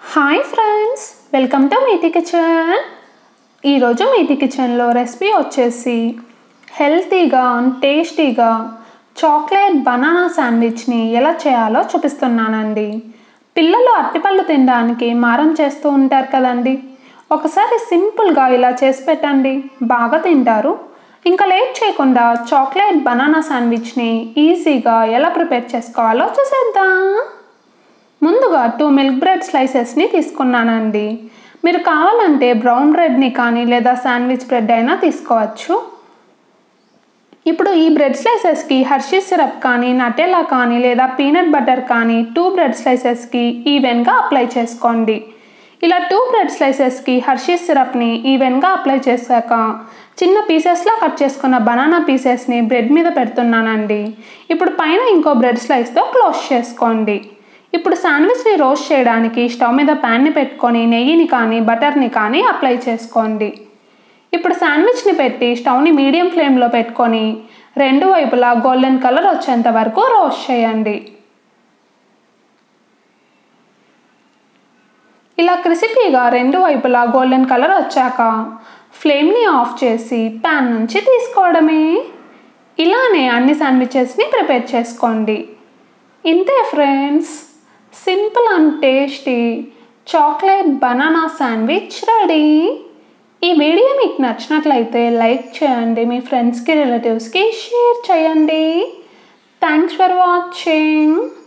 hi friends welcome to మీటి kitchen ఈరోజు మీటి కిచెన్లో రెసిపీ వచ్చేసి హెల్తీగా టేస్టీగా చాక్లెట్ బనానా శాండ్విచ్ని ఎలా చేయాలో చూపిస్తున్నానండి పిల్లలు అరటిపళ్ళు తినడానికి మారం చేస్తూ ఉంటారు కదండి ఒకసారి సింపుల్గా ఇలా చేసి పెట్టండి బాగా తింటారు ఇంకా లేట్ చేయకుండా చాక్లెట్ బనానా శాండ్విచ్ని ఈజీగా ఎలా ప్రిపేర్ చేసుకోవాలో చూసేద్దాం ముందుగా టూ మిల్క్ బ్రెడ్ స్లైసెస్ని తీసుకున్నానండి మీరు కావాలంటే బ్రౌన్ బ్రెడ్ని కానీ లేదా శాండ్విచ్ బ్రెడ్ అయినా తీసుకోవచ్చు ఇప్పుడు ఈ బ్రెడ్ స్లైసెస్కి హర్షీ సిరప్ కానీ నటెలా కానీ లేదా పీనట్ బటర్ కానీ టూ బ్రెడ్ స్లైసెస్కి ఈవెన్గా అప్లై చేసుకోండి ఇలా టూ బ్రెడ్ స్లైసెస్కి హర్షీ సిరప్ని ఈవెన్గా అప్లై చేశాక చిన్న పీసెస్లా కట్ చేసుకున్న బనానా పీసెస్ని బ్రెడ్ మీద పెడుతున్నానండి ఇప్పుడు పైన ఇంకో బ్రెడ్ స్లైస్తో క్లోజ్ చేసుకోండి ఇప్పుడు శాండ్విచ్ని రోస్ట్ చేయడానికి స్టవ్ మీద ప్యాన్ని పెట్టుకొని నెయ్యిని కానీ బటర్ని కానీ అప్లై చేసుకోండి ఇప్పుడు శాండ్విచ్ని పెట్టి స్టవ్ని మీడియం ఫ్లేమ్లో పెట్టుకొని రెండు వైపులా గోల్డెన్ కలర్ వచ్చేంత వరకు రోస్ట్ చేయండి ఇలా క్రిసిపీగా రెండు వైపులా గోల్డెన్ కలర్ వచ్చాక ఫ్లేమ్ని ఆఫ్ చేసి ప్యాన్ నుంచి తీసుకోవడమే ఇలానే అన్ని శాండ్విచెస్ని ప్రిపేర్ చేసుకోండి ఇంతే friends simple and tasty chocolate banana sandwich ready ఈ వీడియో మీకు నచ్చినట్లయితే లైక్ చేయండి మీ ఫ్రెండ్స్కి రిలేటివ్స్కి షేర్ చేయండి థ్యాంక్స్ ఫర్ వాచింగ్